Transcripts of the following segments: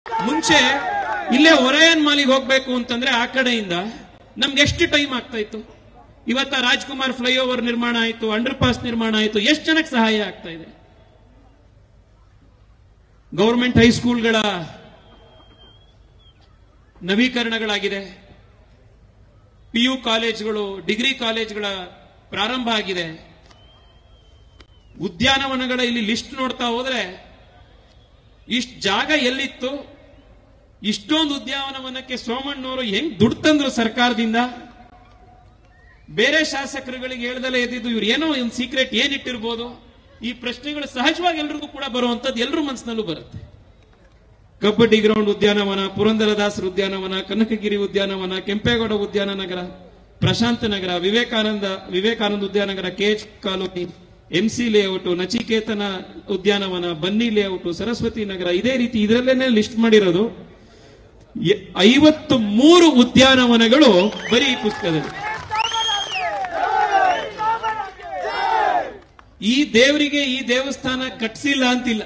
ಮುಂಚೆ ಇಲ್ಲೇ ಒರೇನ್ ಮಾಲಿಗೆ ಹೋಗ್ಬೇಕು ಅಂತಂದ್ರೆ ಆ ಕಡೆಯಿಂದ ನಮ್ಗೆ ಎಷ್ಟು ಟೈಮ್ ಆಗ್ತಾ ಇತ್ತು ಇವತ್ತ ರಾಜ್ಕುಮಾರ್ ಫ್ಲೈಓವರ್ ನಿರ್ಮಾಣ ಆಯ್ತು ಅಂಡರ್ ಪಾಸ್ ನಿರ್ಮಾಣ ಆಯ್ತು ಎಷ್ಟು ಜನಕ್ಕೆ ಸಹಾಯ ಆಗ್ತಾ ಇದೆ ಗೌರ್ಮೆಂಟ್ ಹೈಸ್ಕೂಲ್ಗಳ ನವೀಕರಣಗಳಾಗಿದೆ ಪಿಯು ಕಾಲೇಜ್ಗಳು ಡಿಗ್ರಿ ಕಾಲೇಜ್ಗಳ ಪ್ರಾರಂಭ ಆಗಿದೆ ಉದ್ಯಾನವನಗಳ ಇಲ್ಲಿ ಲಿಸ್ಟ್ ನೋಡ್ತಾ ಹೋದ್ರೆ ಇಷ್ಟು ಜಾಗ ಎಲ್ಲಿತ್ತು ಇಷ್ಟೊಂದು ಉದ್ಯಾನವನಕ್ಕೆ ಸೋಮಣ್ಣವರು ಹೆಂಗ್ ದುಡ್ಡು ತಂದ್ರು ಸರ್ಕಾರದಿಂದ ಬೇರೆ ಶಾಸಕರುಗಳಿಗೆ ಹೇಳ್ದಲೇ ಇದ್ದಿದ್ದು ಇವ್ರು ಏನೋ ಒಂದು ಸೀಕ್ರೆಟ್ ಏನಿಟ್ಟಿರ್ಬೋದು ಈ ಪ್ರಶ್ನೆಗಳು ಸಹಜವಾಗಿ ಎಲ್ರಿಗೂ ಕೂಡ ಬರುವಂತದ್ದು ಎಲ್ಲರ ಮನಸ್ಸಿನಲ್ಲೂ ಬರುತ್ತೆ ಕಬಡ್ಡಿ ಗ್ರೌಂಡ್ ಉದ್ಯಾನವನ ಪುರಂದರದಾಸರ ಉದ್ಯಾನವನ ಕನಕಗಿರಿ ಉದ್ಯಾನವನ ಕೆಂಪೇಗೌಡ ಉದ್ಯಾನ ನಗರ ಪ್ರಶಾಂತ ನಗರ ವಿವೇಕಾನಂದ ವಿವೇಕಾನಂದ ಉದ್ಯಾನಗರ ಕೆಎಚ್ ಕಾಲೋನಿ ಎಂಸಿ ಲೇಔಟ್ ನಚಿಕೇತನ ಉದ್ಯಾನವನ ಬನ್ನಿ ಲೇಔಟ್ ಸರಸ್ವತಿ ನಗರ ಇದೇ ರೀತಿ ಇದರಲ್ಲೇನೆ ಲಿಸ್ಟ್ ಮಾಡಿರೋದು ಎ- ಐವತ್ತು ಮೂರು ಉದ್ಯಾನವನಗಳು ಬರೀ ಈ ಪುಸ್ತಕದಲ್ಲಿ ಈ ದೇವರಿಗೆ ಈ ದೇವಸ್ಥಾನ ಕಟ್ಸಿಲ್ಲ ಅಂತಿಲ್ಲ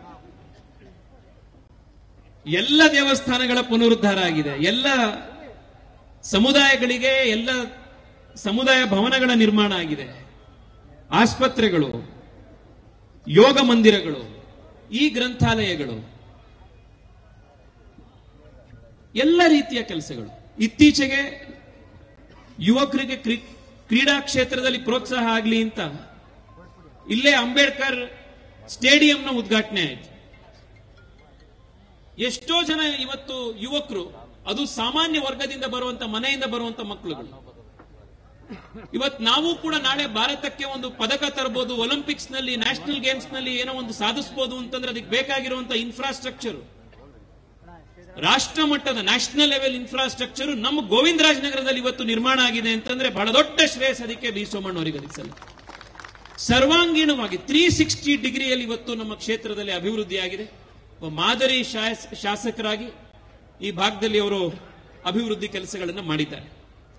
ಎಲ್ಲ ದೇವಸ್ಥಾನಗಳ ಪುನರುದ್ಧಾರ ಆಗಿದೆ ಎಲ್ಲ ಸಮುದಾಯಗಳಿಗೆ ಎಲ್ಲ ಸಮುದಾಯ ಭವನಗಳ ನಿರ್ಮಾಣ ಆಗಿದೆ ಆಸ್ಪತ್ರೆಗಳು ಯೋಗ ಮಂದಿರಗಳು ಈ ಗ್ರಂಥಾಲಯಗಳು ಎಲ್ಲ ರೀತಿಯ ಕೆಲಸಗಳು ಇತ್ತೀಚೆಗೆ ಯುವಕರಿಗೆ ಕ್ರಿ- ಕ್ರೀಡಾ ಕ್ಷೇತ್ರದಲ್ಲಿ ಪ್ರೋತ್ಸಾಹ ಆಗಲಿ ಅಂತ ಇಲ್ಲೇ ಅಂಬೇಡ್ಕರ್ ಸ್ಟೇಡಿಯಂನ ಉದ್ಘಾಟನೆ ಆಯಿತು ಎಷ್ಟೋ ಜನ ಇವತ್ತು ಯುವಕರು ಅದು ಸಾಮಾನ್ಯ ವರ್ಗದಿಂದ ಬರುವಂತ ಮನೆಯಿಂದ ಬರುವಂತ ಮಕ್ಕಳುಗಳು ಇವತ್ತು ನಾವು ಕೂಡ ನಾಳೆ ಭಾರತಕ್ಕೆ ಒಂದು ಪದಕ ತರಬಹುದು ಒಲಿಂಪಿಕ್ಸ್ ನಲ್ಲಿ ನ್ಯಾಷನಲ್ ಗೇಮ್ಸ್ ನಲ್ಲಿ ಏನೋ ಒಂದು ಸಾಧಿಸಬಹುದು ಅಂತಂದ್ರೆ ಅದಕ್ಕೆ ಬೇಕಾಗಿರುವಂತ ಇನ್ಫ್ರಾಸ್ಟ್ರಕ್ಚರ್ ರಾಷ್ಟ್ರ ಮಟ್ಟದ ನ್ಯಾಷನಲ್ ಲೆವೆಲ್ ಇನ್ಫ್ರಾಸ್ಟ್ರಕ್ಚರ್ ನಮ್ಮ ಗೋವಿಂದರಾಜನಗರದಲ್ಲಿ ಇವತ್ತು ನಿರ್ಮಾಣ ಆಗಿದೆ ಅಂತಂದ್ರೆ ಬಹಳ ದೊಡ್ಡ ಶ್ರೇಯಸ್ ಅದಕ್ಕೆ ಬಿ ಸೋಮಣ್ಣವರಿಗೆ ಅದಕ್ಕೆ ಸಲ್ಲ ಸರ್ವಾಂಗೀಣವಾಗಿ ತ್ರೀ ಸಿಕ್ಸ್ಟಿ ಡಿಗ್ರಿಯಲ್ಲಿ ಇವತ್ತು ನಮ್ಮ ಕ್ಷೇತ್ರದಲ್ಲಿ ಅಭಿವೃದ್ಧಿಯಾಗಿದೆ ಒಬ್ಬ ಮಾದರಿ ಶಾಸ- ಶಾಸಕರಾಗಿ ಈ ಭಾಗದಲ್ಲಿ ಅವರು ಅಭಿವೃದ್ಧಿ ಕೆಲಸಗಳನ್ನು ಮಾಡಿದ್ದಾರೆ